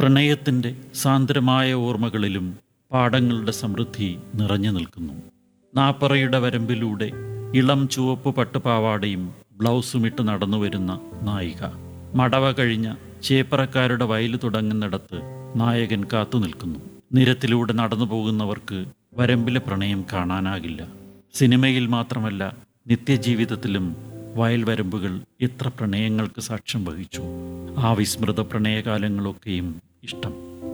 പ്രണയത്തിൻ്റെ സാന്ദ്രമായ ഓർമ്മകളിലും പാടങ്ങളുടെ സമൃദ്ധി നിറഞ്ഞു നിൽക്കുന്നു നാപ്പറയുടെ വരമ്പിലൂടെ ഇളം ചുവപ്പ് പട്ടുപാവാടയും ബ്ലൗസും ഇട്ട് നടന്നു വരുന്ന നായിക മടവ കഴിഞ്ഞ ചേപ്പറക്കാരുടെ വയല് തുടങ്ങുന്നിടത്ത് നായകൻ കാത്തു നിൽക്കുന്നു നിരത്തിലൂടെ നടന്നു പോകുന്നവർക്ക് വരമ്പിലെ പ്രണയം കാണാനാകില്ല സിനിമയിൽ മാത്രമല്ല നിത്യജീവിതത്തിലും വയൽ വരമ്പുകൾ എത്ര പ്രണയങ്ങൾക്ക് സാക്ഷ്യം വഹിച്ചു ആ വിസ്മൃത പ്രണയകാലങ്ങളൊക്കെയും ഇഷ്ടം